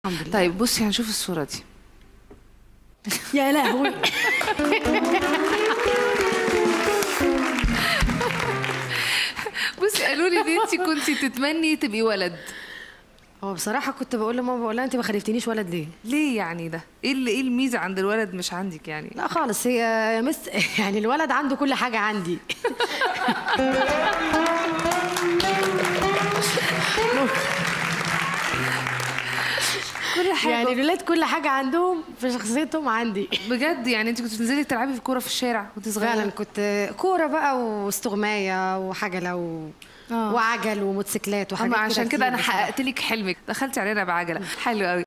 الحمد لله طيب بصي هنشوف الصوره دي يا لهوي بصي قالوا لي ان انت كنتي تتمني تبقي ولد هو بصراحه كنت بقول لماما بقول لها انت ما خلفتنيش ولد ليه ليه يعني ده ايه اللي ايه الميزه عند الولد مش عندك يعني لا خالص هي مس يعني الولد عنده كل حاجه عندي كل حاجه يعني الولاد كل حاجه عندهم في شخصيتهم عندي بجد يعني انت كنت بتنزلي تلعبي في كوره في الشارع وانت صغيره فعلا كنت كوره بقى واستغمايه وحاجله و... آه. وعجل وموتوسيكلات وحاجات أما عشان كده انا كتير بصراحة. حققت لك حلمك دخلتي علينا بعجله حلو قوي